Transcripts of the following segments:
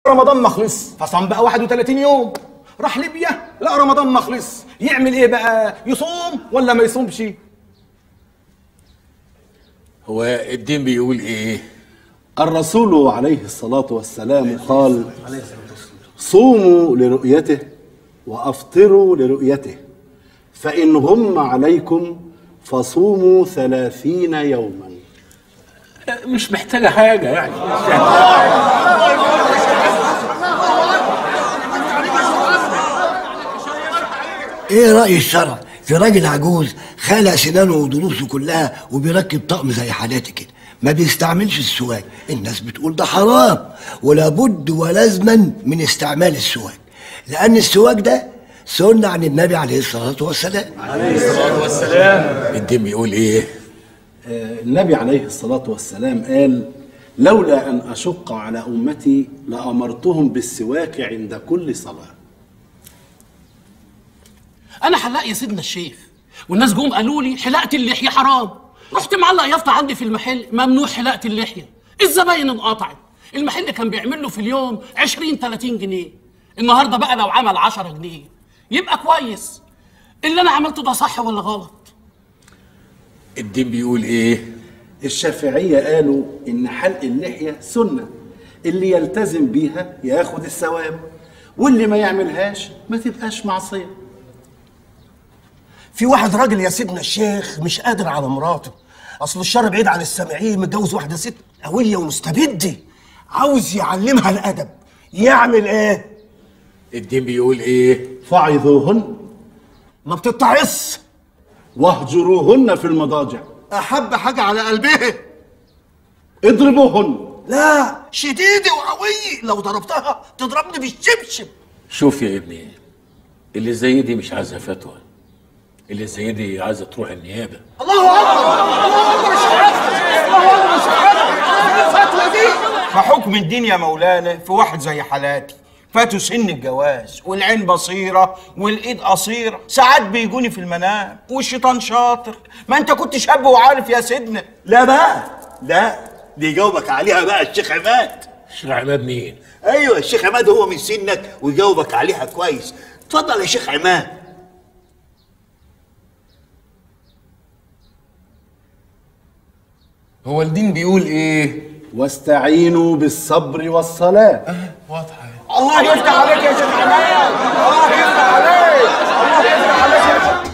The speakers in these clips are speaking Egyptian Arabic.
رمضان ما خلص فصام بقى 31 يوم راح ليبيا لا رمضان ما خلص يعمل ايه بقى يصوم ولا ما يصومش هو الدين بيقول ايه الرسول عليه الصلاة والسلام قال صوموا لرؤيته وأفطروا لرؤيته فإن غم عليكم فصوموا ثلاثين يوما مش محتاجة حاجة يعني ايه رأي الشرع في راجل عجوز خلع سنانه وضروسه كلها وبيركب طقم زي حالاتي كده ما بيستعملش السواك الناس بتقول ده حرام ولابد ولازما من استعمال السواك لأن السواك ده سنة عن النبي عليه الصلاة والسلام عليه الصلاة والسلام الدين بيقول ايه آه، النبي عليه الصلاة والسلام قال لولا أن أشق على أمتي لأمرتهم بالسواك عند كل صلاة انا حلاق يا سيدنا الشيخ والناس جم قالوا لي حلاقه اللحيه حرام رحت معلق يافطه عندي في المحل ممنوع حلاقه اللحيه الزباين انقطعت المحل كان بيعمل له في اليوم 20 30 جنيه النهارده بقى لو عمل 10 جنيه يبقى كويس اللي انا عملته ده صح ولا غلط الدين بيقول ايه الشافعية قالوا إن حلق اللحية سنة اللي يلتزم بيها ياخد الثواب واللي ما يعملهاش ما تبقاش معصية في واحد راجل يا سيدنا الشيخ مش قادر على مراته اصل الشر بعيد عن السامعين متجوز واحده ست قويه ومستبده عاوز يعلمها الادب يعمل ايه الدين بيقول ايه فعظوهن ما بتتعص واهجروهن في المضاجع احب حاجه على قلبها اضربوهن لا شديده وقويه لو ضربتها تضربني بالشبشب شوف يا ابني اللي زي دي مش عايزه فتوى اللي زي دي عايزه تروح النيابه الله اكبر الله اكبر شهادتك الله اكبر شهادتك الفتوى دي فحكم الدين يا مولانا في واحد زي حالاتي فاتوا سن الجواز والعين بصيرة والإيد قصيرة ساعات بيجوني في المنام والشيطان شاطر ما أنت كنت شاب وعارف يا سيدنا لا بقى لا دي يجاوبك عليها بقى الشيخ عماد الشيخ عماد مين ايوه الشيخ عماد هو من سنك ويجاوبك عليها كويس اتفضل يا شيخ عماد هو الدين بيقول ايه واستعينوا بالصبر والصلاة واضحه الله يفتح عليك يا شيخ عماد الله يفتح عليك الله يفتح عليك يا شيخ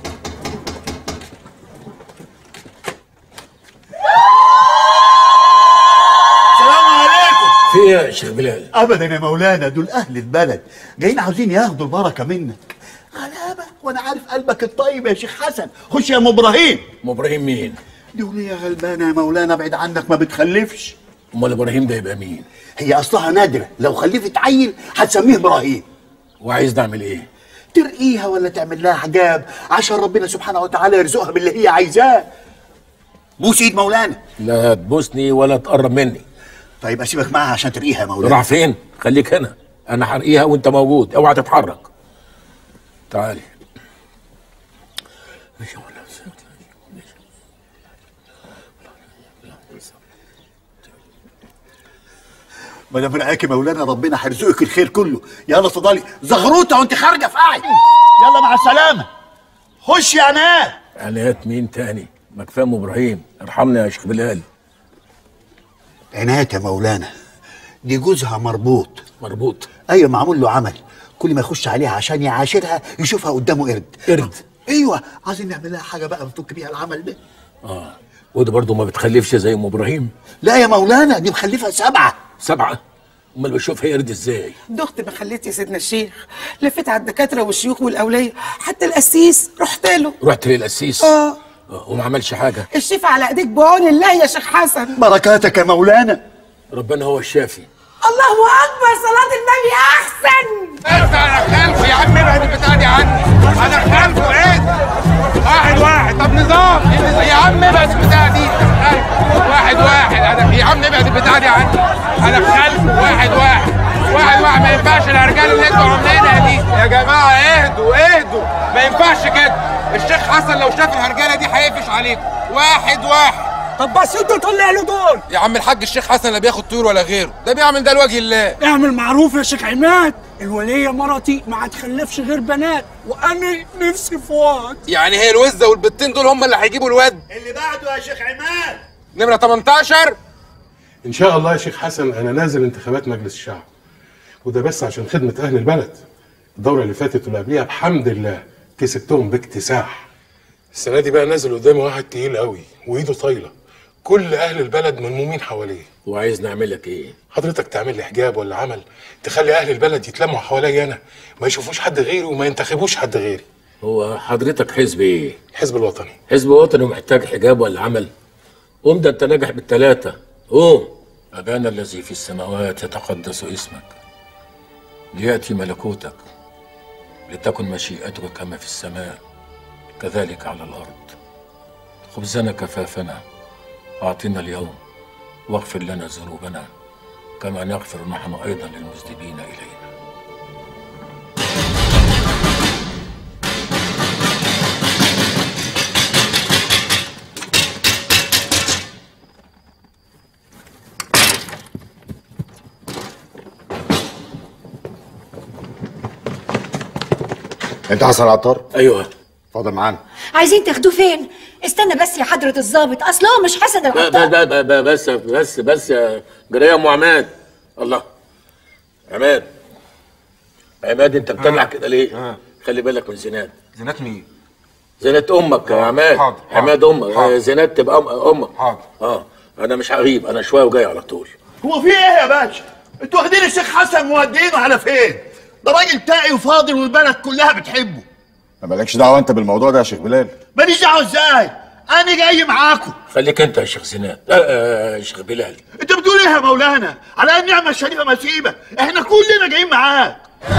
السلام عليكم في ايه يا شيخ بلال ابدا يا مولانا دول اهل البلد جايين عاوزين ياخدوا البركه منك غلابه وانا عارف قلبك الطيب يا شيخ حسن خش يا ام ابراهيم ام ابراهيم مين دي وليه غلبانه يا مولانا ابعد عنك ما بتخلفش امال ابراهيم ده يبقى مين هي اصلها نادره لو خلفت عيل هتسميه ابراهيم وعايز نعمل ايه ترقيها ولا تعمل لها حجاب عشان ربنا سبحانه وتعالى يرزقها باللي هي عايزاه بوس ايد مولانا لا تبوسني ولا تقرب مني طيب اسيبك معاها عشان ترقيها يا مولانا راح فين خليك هنا انا حرقيها وانت موجود اوعى تتحرك تعالي ما دام رقاك يا مولانا ربنا هيرزقك الخير كله يلا اتفضلي زغروطه وانت خارجه في قاعد يلا مع السلامه خش يا عناد عنايات مين تاني ما كفايه ام ابراهيم ارحمنا يا شيخ بلال عناية يا مولانا دي جوزها مربوط مربوط ايوه معمول له عمل كل ما يخش عليها عشان يعاشرها يشوفها قدامه قرد قرد ايوه عايزين نعمل لها حاجه بقى نفك بيها العمل ده اه وده برضه ما بتخلفش زي ام ابراهيم لا يا مولانا دي مخلفه سبعه سبعه امال بشوفها قرد ازاي دخت ما خليت يا سيدنا الشيخ لفيت على الدكاتره والشيوخ والاوليه حتى القسيس رحت له رحت للقسيس اه آه، وما عملش حاجه الشفا على ايديك بعون الله يا شيخ حسن بركاتك يا مولانا ربنا هو الشافي الله اكبر صلاه النبي احسن انت انا خلفه يا عم ابعد البتاع دي عني انا خلفه ايه واحد واحد طب نظام يا عم ابعد البتاع دي واحد واحد انا يا عم ابعد البتاع دي عني انا خلفه واحد واحد واحد واحد ما ينفعش الارجال اللي انتوا عاملينها دي يا جماعه اهدوا اهدوا ما ينفعش كده الشيخ حسن لو شاف الهرجله دي هيقفش عليكم واحد واحد طب بس انت طلع له دول يا عم الحاج الشيخ حسن لا بياخد طيور ولا غيره ده بيعمل ده لوجه الله اعمل معروف يا شيخ عماد الولية مرتي ما هتخلفش غير بنات وانا نفسي في واد يعني هي الوزه والبتين دول هم اللي هيجيبوا الواد اللي بعده يا شيخ عماد نمره 18 ان شاء الله يا شيخ حسن انا نازل انتخابات مجلس الشعب وده بس عشان خدمه اهل البلد الدوره اللي فاتت واللي قبليها بحمد الله كسبتهم باكتساح السنه دي بقى نازل قدامي واحد تقيل قوي وايده طايله كل اهل البلد ملمومين حواليه وعايز نعمل لك ايه حضرتك تعمل لي حجاب ولا عمل تخلي اهل البلد يتلموا حواليا انا ما يشوفوش حد غيري وما ينتخبوش حد غيري هو حضرتك حزب ايه الحزب الوطني حزب وطني ومحتاج حجاب ولا عمل قوم ده انت ناجح بالثلاثه قوم ابانا الذي في السماوات يتقدس اسمك لياتي ملكوتك لتكن مشيئتك كما في السماء كذلك على الارض خبزنا كفافنا اعطنا اليوم واغفر لنا ذنوبنا كما نغفر نحن ايضا للمذنبين الينا انت حسن عطار ايوه اتفضل معانا عايزين تاخدوه فين؟ استنى بس يا حضرة الضابط أصل هو مش حسن ب- العطار ب- ب- ب- بس بس بس يا جريه ام عماد الله عماد عماد انت بتطلع كده ليه؟ خلي بالك من زينات زينات مين؟ زينات امك يا عماد حاضر، حاضر، عماد امك حاضر. آه، زينات تبقى أم- امك حاضر اه انا مش هغيب انا شويه وجاي على طول هو في ايه يا باشا؟ انتوا واخدين الشيخ حسن مودينه على فين؟ ده راجل تاقي وفاضل والبلد كلها بتحبه ما مالكش دعوه انت بالموضوع ده يا شيخ بلال ماليش دعوه ازاي؟ انا جاي معاكم خليك انت يا شيخ زينات آه، آه، يا شيخ بلال انت بتقول ايه يا مولانا؟ على النعمه الشريفه مسيبه احنا كلنا جايين معاك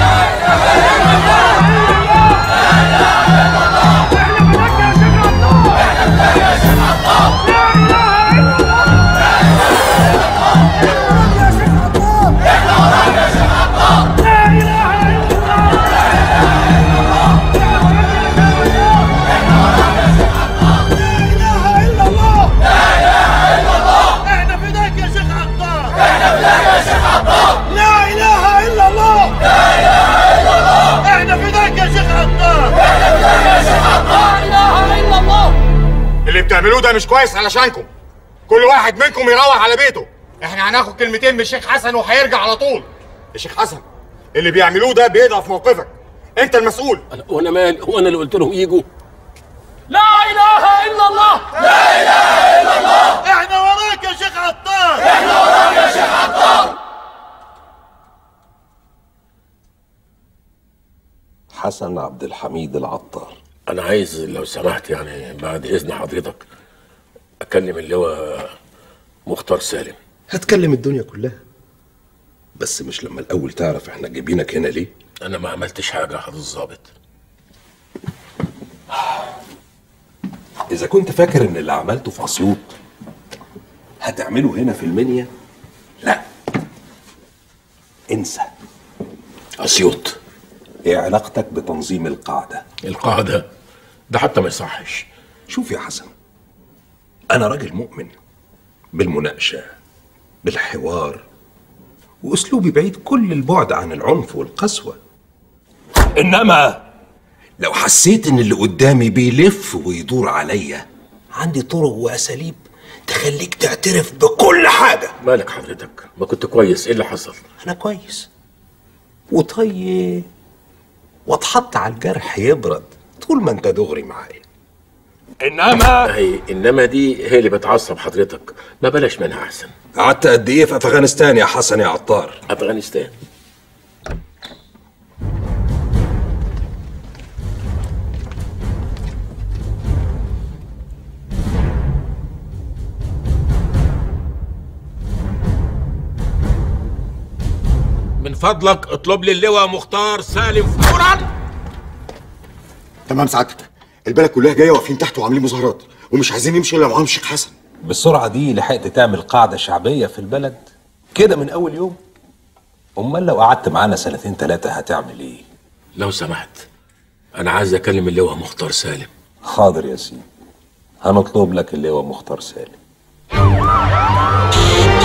احنا فداك يا شيخ عطار احنا فداك يا شيخ عطار لا اله الا الله لا اله الا الله احنا فداك يا شيخ عطار احنا فداك يا شيخ عطار لا اله الا الله اللي بتعملوه ده مش كويس علشانكم كل واحد منكم يروح على بيته احنا هناخد كلمتين من الشيخ حسن وهيرجع على طول يا شيخ حسن اللي بيعملوه ده بيضعف موقفك انت المسؤول وانا مالي هو انا اللي قلت لهم يجوا لا اله الا الله لا اله الا الله احنا وراك يا شيخ عطار احنا وراك يا شيخ عطار حسن عبد الحميد العطار انا عايز لو سمحت يعني بعد اذن حضرتك اكلم اللواء مختار سالم هتكلم الدنيا كلها بس مش لما الاول تعرف احنا جايبينك هنا ليه انا ما عملتش حاجه يا حضرة الظابط اذا كنت فاكر ان اللي عملته في اسيوط هتعمله هنا في المنيا لا انسى اسيوط ايه علاقتك بتنظيم القاعده القاعده ده حتى ما يصحش شوف يا حسن انا راجل مؤمن بالمناقشه بالحوار واسلوبي بعيد كل البعد عن العنف والقسوه انما لو حسيت ان اللي قدامي بيلف ويدور عليا عندي طرق واساليب تخليك تعترف بكل حاجه مالك حضرتك ما كنت كويس ايه اللي حصل انا كويس وطيب واتحط على الجرح يبرد طول ما انت دغري معايا انما هي انما دي هي اللي بتعصب حضرتك ما بلاش منها احسن قعدت قد ايه في افغانستان يا حسن يا عطار افغانستان من فضلك اطلب لي اللواء مختار سالم فورا تمام سعادتك البلد كلها جايه واقفين تحت وعاملين مظاهرات ومش عايزين يمشي الا معاهم الشيخ حسن بالسرعه دي لحقت تعمل قاعده شعبيه في البلد كده من اول يوم امال لو قعدت معانا سنتين ثلاثه هتعمل ايه لو سمحت انا عايز اكلم اللواء مختار سالم حاضر يا سيدي هنطلب لك اللواء مختار سالم العالمين